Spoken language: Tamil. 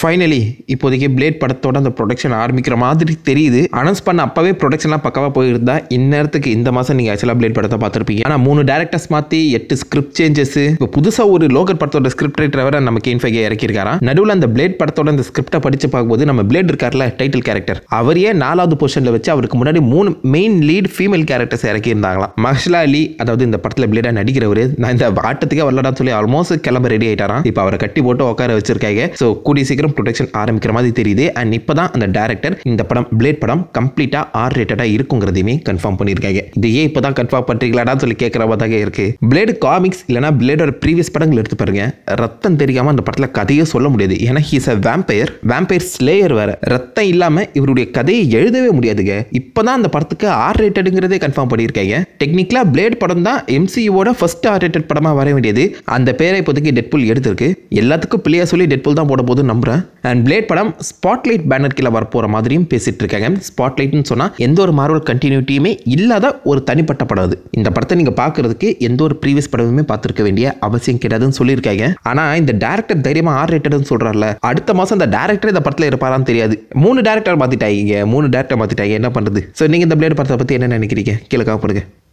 ஃபைனலி இப்போதைக்கு பிளேட் படத்தோட அந்த ப்ரொடக்ஷன் ஆரம்பிக்கிற மாதிரி தெரியுது அனௌன்ஸ் பண்ண அப்பவே ப்ரொடக்ஷன்லாம் பக்கவா போயிருந்தா இந்நேரத்துக்கு இந்த மாதம் நீங்கள் ஆக்சுவலாக பிளேட் படத்தை பார்த்துருப்பீங்க ஆனால் மூணு டேரக்டர்ஸ் மாற்றி எட்டு ஸ்கிரிப்ட் சேஞ்சஸ் இப்போ புதுசாக ஒரு லோகர் படத்தோட ஸ்கிரிப்ட் ரைட்டர் வேற நம்ம கேன் ஃபைகே இறக்கியிருக்காராம் நடுவில் அந்த பிளேட் படத்தோட அந்த ஸ்கிரிப்டை படித்து பார்க்கும்போது நம்ம பிளேட் இருக்கார்ல டைட்டில் கேரக்டர் அவரையே நாலாவது பொசிஷனில் வச்சு அவருக்கு முன்னாடி மூணு மெயின் லீட் ஃபீமேல் கேரக்டர்ஸ் இறக்கியிருந்தாங்களாம் மஹ்லா அலி அதாவது இந்த படத்தில் பிளேடாக நடிக்கிறவர் நான் இந்த ஆட்டத்துக்கே வரலடான்னு சொல்லி ஆல்மோஸ்ட் கிளம்ப ரெடி ஆயிட்டாராம் இப்போ அவரை கட்டி போட்டு உட்கார வச்சிருக்காங்க ஸோ கூடிய சீக்கிரம் ப்ரொடக்ஷன் ஆரம்பிக்கிற மாதிரி தெரியுது அண்ட் இப்போ தான் அந்த டேரக்டர் இந்த படம் பிளேட் படம் கம்ப்ளீட்டாக ஆர் ரேட்டடாக இருக்குங்கிறதையுமே கன்ஃபார்ம் பண்ணியிருக்காங்க இது ஏன் இப்போ தான் கன்ஃபார்ம் பண்ணுறீங்களாடான்னு சொல்லி கேட்குற மாதிரி இருக்கு பிளேடு காமிக்ஸ் இல்லைனா பிளேடோட ப்ரீவியஸ் படங்கள் எடுத்து பாருங்க ரத்தம் தெரியாமல் அந்த படத்தில் கதையே சொல்ல முடியாது ஏன்னா he's a vampire vampire slayer வேற ரத்தம் இல்லாமல் இவருடைய கதையை எழுதவே முடியாதுங்க இப்போ தான் அந்த படத்துக்கு ஆர் ரேட்டடுங்கிறதே கன்ஃபார்ம் பண்ணியிருக்காங்க டெக்னிக்கலாக பிளேட் படம் தான் எம்சியோட ஃபர்ஸ்ட் ஆர் ரேட்டட் படமாக வர வேண்டியது அந்த பேரை இப்போதைக்கு டெட்புல் எடுத்திருக்கு எல்லாத்துக்கும் பிள்ளையா சொல்லி டெட்புல் தான் போட போது நம்புறேன் அண்ட் பிளேட் படம் ஸ்பாட்லைட் பேனர் கீழே வரப்போகிற மாதிரியும் பேசிட்டு இருக்காங்க ஸ்பாட்லைட்னு சொன்னால் எந்த ஒரு மார்வல் கண்டினியூட்டியுமே இல்லாத ஒரு தனிப்பட்ட படம் அது இந்த படத்தை நீங்கள் பார்க்கறதுக்கு எந்த ஒரு ப்ரீவியஸ் படமுமே பார்த்துருக்க வேண்டிய அவசியம் கிடையாதுன்னு சொல்லியிருக்காங்க ஆனால் இந்த டேரக்டர் தைரியமாக ஆர் ரேட்டட்னு சொல்கிறார்ல அடுத்த மாதம் இந்த டேரக்டர் இந்த படத்தில் இருப்பாரான்னு தெரியாது மூணு டேரக்டர் மாற்றிட்டாங்க மூணு டேரக்டர் மாற்றிட்டாங்க என்ன பண்ணுறது ஸோ நீங்கள் இந்த பிளேட் படத்தை பற்றி என்ன நினைக்கிறீங்க கீழே காப்படுங்க